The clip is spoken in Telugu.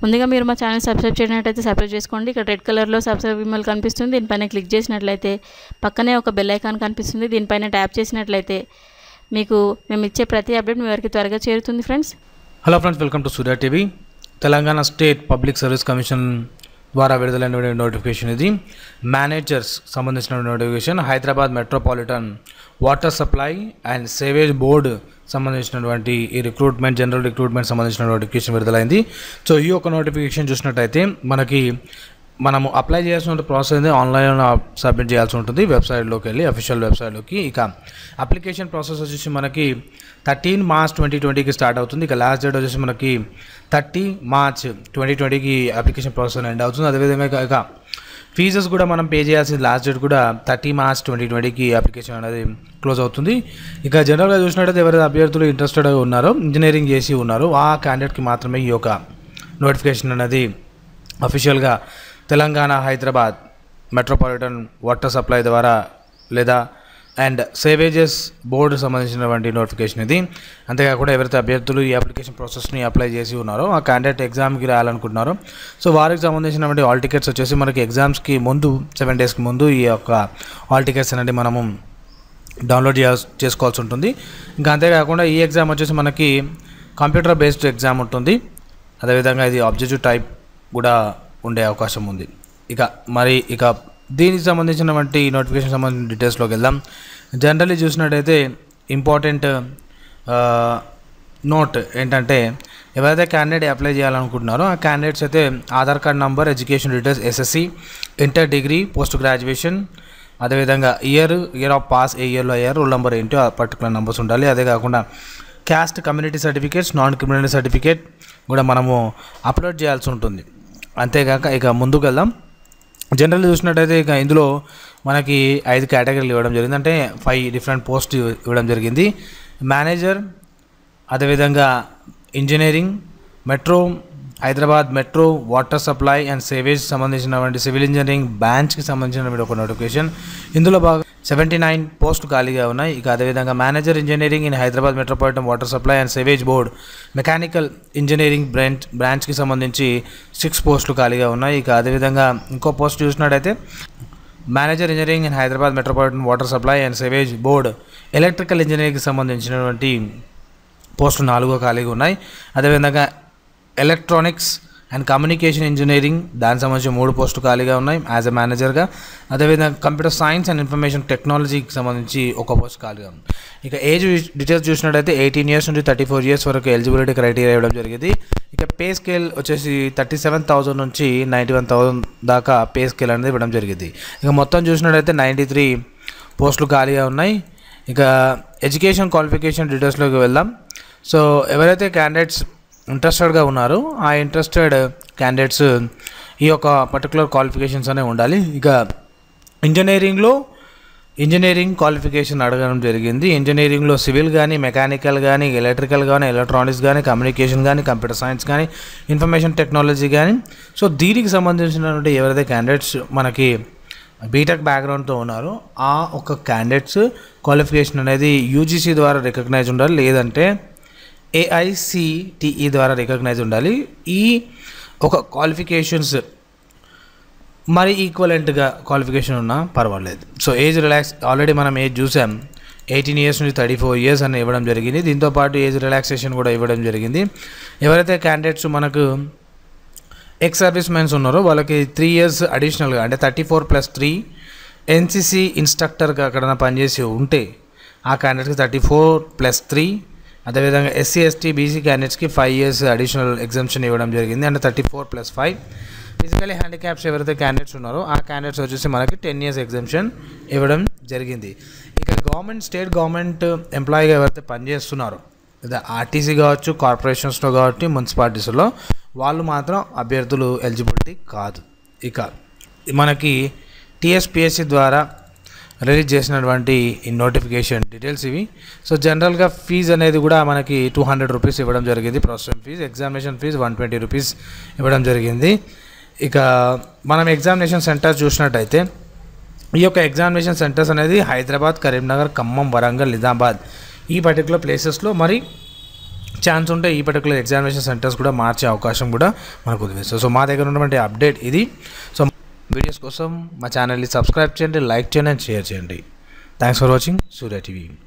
ముందుగా మీరు మా ఛానల్ సబ్స్క్రైబ్ చేయనట్లయితే సబ్స్క్రైబ్ చేసుకోండి ఇక్కడ రెడ్ కలర్లో సబ్స్క్రైబ్ ఇమెయిల్ కనిపిస్తుంది దీనిపైన క్లిక్ చేసినట్లయితే పక్కనే ఒక బెల్ ఐకాన్ కనిపిస్తుంది దీనిపైన ట్యాప్ చేసినట్లయితే మీకు మేము ఇచ్చే ప్రతి అప్డేట్ మీ వరకు త్వరగా చేరుతుంది friends hello friends welcome to Surya TV Telangana state public service commission ద్వారా విడుదలైన నోటిఫికేషన్ ఇది మేనేజర్స్ సంబంధించిన notification Hyderabad metropolitan water supply and sewage board సంబంధించినటువంటి ఈ రిక్రూట్మెంట్ జనరల్ రిక్రూట్మెంట్ సంబంధించిన నోటిఫికేషన్ విడుదలైంది సో ఈ యొక్క నోటిఫికేషన్ చూసినట్టయితే మనకి మనము అప్లై చేయాల్సిన ప్రాసెస్ అనేది ఆన్లైన్లో సబ్మిట్ చేయాల్సి ఉంటుంది వెబ్సైట్లోకి వెళ్ళి అఫీషియల్ వెబ్సైట్లోకి ఇక అప్లికేషన్ ప్రాసెస్ వచ్చేసి మనకి థర్టీన్ మార్చ్ ట్వంటీ ట్వంటీకి స్టార్ట్ అవుతుంది ఇక లాస్ట్ డేట్ వచ్చేసి మనకి థర్టీ మార్చ్ ట్వంటీ ట్వంటీకి అప్లికేషన్ ప్రాసెస్ ఎండ్ అవుతుంది అదేవిధంగా ఇక- ఇక ఫీజెస్ కూడా మనం పే చేయాల్సిన లాస్ట్ డేట్ కూడా థర్టీ మార్చ్ ట్వంటీ ట్వంటీకి అప్లికేషన్ అనేది క్లోజ్ అవుతుంది ఇక జనరల్గా చూసినట్టయితే ఎవరైతే అభ్యర్థులు ఇంట్రెస్టెడ్గా ఉన్నారో ఇంజనీరింగ్ చేసి ఉన్నారో ఆ క్యాండిడేట్కి మాత్రమే ఈ యొక్క నోటిఫికేషన్ అనేది అఫీషియల్గా Telangana Hyderabad metropolitan water supply ద్వారా లేదా అండ్ సేవేజెస్ బోర్డు సంబంధించినటువంటి నోటిఫికేషన్ ఇది అంతేకాకుండా ఎవరైతే అభ్యర్థులు ఈ అప్లికేషన్ ప్రాసెస్ని అప్లై చేసి ఉన్నారో ఆ క్యాండిడేట్ ఎగ్జామ్కి రాయాలనుకుంటున్నారో సో వారికి సంబంధించినటువంటి ఆల్ టికెట్స్ వచ్చేసి మనకి ఎగ్జామ్స్కి ముందు సెవెన్ డేస్కి ముందు ఈ యొక్క ఆల్ టికెట్స్ అనేది మనము డౌన్లోడ్ చేయాల్సి చేసుకోవాల్సి ఉంటుంది ఇంకా అంతేకాకుండా ఈ ఎగ్జామ్ వచ్చేసి మనకి కంప్యూటర్ బేస్డ్ ఎగ్జామ్ ఉంటుంది అదేవిధంగా ఇది ఆబ్జెక్టివ్ టైప్ కూడా ఉండే అవకాశం ఉంది ఇక మరి ఇక దీనికి సంబంధించినటువంటి నోటిఫికేషన్ సంబంధించిన డీటెయిల్స్లోకి వెళ్దాం జనరల్లీ చూసినట్టయితే ఇంపార్టెంట్ నోట్ ఏంటంటే ఎవరైతే క్యాండిడేట్ అప్లై చేయాలనుకుంటున్నారో ఆ క్యాండిడేట్స్ అయితే Aadhaar card number education details SSC inter degree post graduation అదేవిధంగా ఇయర్ ఇయర్ ఆఫ్ పాస్ ఏ ఇయర్లో అయ్యారు రోల్ నెంబర్ ఏంటో ఆ పర్టికులర్ నెంబర్స్ ఉండాలి అదే కాకుండా caste community certificates non community certificate కూడా మనము అప్లోడ్ చేయాల్సి ఉంటుంది అంతేకాక ఇక ముందుకు వెళ్దాం జనరల్ చూసినట్టయితే ఇక ఇందులో మనకి ఐదు కేటగిరీలు ఇవ్వడం జరిగింది అంటే ఫైవ్ డిఫరెంట్ పోస్ట్ ఇవ్వడం జరిగింది మేనేజర్ అదేవిధంగా engineering metro Hyderabad metro water supply and sewage సంబంధించినటువంటి సివిల్ ఇంజనీరింగ్ బ్రాంచ్కి సంబంధించినటువంటి ఒక నోటిఫికేషన్ ఇందులో బాగా సెవెంటీ నైన్ పోస్టులు ఖాళీగా ఉన్నాయి ఇక అదేవిధంగా manager engineering in Hyderabad metropolitan water supply and sewage board mechanical engineering branch బ్రాంచ్కి సంబంధించి సిక్స్ పోస్టులు ఖాళీగా ఉన్నాయి ఇక అదేవిధంగా ఇంకో పోస్ట్ చూసినట్టయితే manager engineering in Hyderabad metropolitan water supply and sewage board electrical ఇంజనీరింగ్కి సంబంధించినటువంటి పోస్టులు నాలుగో ఖాళీగా ఉన్నాయి అదేవిధంగా ఎలక్ట్రానిక్స్ అండ్ కమ్యూనికేషన్ ఇంజనీరింగ్ దానికి సంబంధించి మూడు పోస్టులు ఖాళీగా ఉన్నాయి యాజ్ ఎ మేనేజర్గా అదేవిధంగా కంప్యూటర్ సైన్స్ అండ్ ఇన్ఫర్మేషన్ టెక్నాలజీకి సంబంధించి ఒక పోస్ట్ ఖాళీగా ఉంది ఇక ఏజ్ డీటెయిల్స్ చూసినట్టయితే ఎయిటీన్ ఇయర్స్ నుండి థర్టీ ఫోర్ ఇయర్స్ వరకు ఎలిజిబిలిటీ క్రైటీరియా ఇవ్వడం జరిగింది ఇక పే స్కేల్ వచ్చేసి థర్టీ సెవెన్ థౌసండ్ నుంచి నైంటీ వన్ థౌసండ్ దాకా పే స్కేల్ అనేది ఇవ్వడం జరిగింది ఇక మొత్తం చూసినట్టయితే నైంటీ త్రీ పోస్టులు ఖాళీగా ఉన్నాయి ఇక ఎడ్యుకేషన్ క్వాలిఫికేషన్ డీటెయిల్స్లోకి వెళ్దాం సో ఎవరైతే క్యాండిడేట్స్ ఇంట్రెస్టెడ్గా ఉన్నారో ఆ ఇంట్రెస్టెడ్ క్యాండిడేట్స్ ఈ యొక్క పర్టికులర్ క్వాలిఫికేషన్స్ అనేవి ఉండాలి ఇక ఇంజనీరింగ్లో ఇంజనీరింగ్ క్వాలిఫికేషన్ అడగడం జరిగింది ఇంజనీరింగ్లో సివిల్ కానీ మెకానికల్ కానీ ఎలక్ట్రికల్ కానీ ఎలక్ట్రానిక్స్ కానీ కమ్యూనికేషన్ కానీ కంప్యూటర్ సైన్స్ కానీ ఇన్ఫర్మేషన్ టెక్నాలజీ కానీ సో దీనికి సంబంధించినటువంటి ఎవరైతే క్యాండిడేట్స్ మనకి బీటెక్ బ్యాక్గ్రౌండ్తో ఉన్నారో ఆ ఒక క్యాండిడేట్స్ క్వాలిఫికేషన్ అనేది యూజీసీ ద్వారా రికగ్నైజ్ ఉండాలి లేదంటే ఏఐసిటిఈ ద్వారా రికగ్నైజ్ ఉండాలి ఈ ఒక క్వాలిఫికేషన్స్ మరి ఈక్వలెంట్గా క్వాలిఫికేషన్ ఉన్నా పర్వాలేదు సో ఏజ్ రిలాక్స్ ఆల్రెడీ మనం ఏజ్ చూసాం ఎయిటీన్ ఇయర్స్ నుంచి థర్టీ ఫోర్ ఇయర్స్ అని ఇవ్వడం జరిగింది దీంతో పాటు ఏజ్ రిలాక్సేషన్ కూడా ఇవ్వడం జరిగింది ఎవరైతే క్యాండిడేట్స్ మనకు ఎక్స్ సర్వీస్ మెన్స్ ఉన్నారో వాళ్ళకి త్రీ ఇయర్స్ అడిషనల్గా అంటే thirty four plus three NCC ఇన్స్ట్రక్టర్గా అక్కడ పనిచేసి ఉంటే ఆ క్యాండిడేట్కి థర్టీ ఫోర్ ప్లస్ త్రీ అదేవిధంగా ఎస్సీ ఎస్టీ బీసీ క్యాండిడేట్స్కి ఫైవ్ ఇయర్స్ అడిషనల్ ఎగ్జామ్షన్ ఇవ్వడం జరిగింది అంటే thirty four plus five physically handicaps ఎవరైతే క్యాండిడేట్స్ ఉన్నారో ఆ క్యాండిడేట్స్ వచ్చేసి మనకి టెన్ ఇయర్స్ ఎగ్జామ్షన్ ఇవ్వడం జరిగింది ఇక గవర్నమెంట్ స్టేట్ గవర్నమెంట్ ఎంప్లాయీగా ఎవరైతే పనిచేస్తున్నారో లేదా ఆర్టీసీ కావచ్చు కార్పొరేషన్స్లో కావచ్చు మున్సిపాలిటీస్లో వాళ్ళు మాత్రం అభ్యర్థులు ఎలిజిబిలిటీ కాదు ఇక మనకి టీఎస్పిఎస్సి ద్వారా రిలీజ్ చేసినటువంటి ఈ నోటిఫికేషన్ డీటెయిల్స్ ఇవి సో జనరల్గా ఫీజు అనేది కూడా మనకి టూ హండ్రెడ్ రూపీస్ ఇవ్వడం జరిగింది processing fee examination fee one twenty rupees ఇవ్వడం జరిగింది ఇక మనం ఎగ్జామినేషన్ సెంటర్ చూసినట్టయితే ఈ యొక్క ఎగ్జామినేషన్ సెంటర్స్ అనేది హైదరాబాద్ కరీంనగర్ ఖమ్మం వరంగల్ నిజామాబాద్ ఈ పర్టికులర్ ప్లేసెస్లో మరి ఛాన్స్ ఉంటే ఈ పర్టికులర్ ఎగ్జామినేషన్ సెంటర్స్ కూడా మార్చే అవకాశం కూడా మనకు ఉంది సో సో మా దగ్గర ఉన్నటువంటి అప్డేట్ ఇది సో వీడియోస్ కోసం మా ఛానల్ని సబ్స్క్రైబ్ చేయండి లైక్ చేయండి అండ్ షేర్ చేయండి thanks for watching Surya TV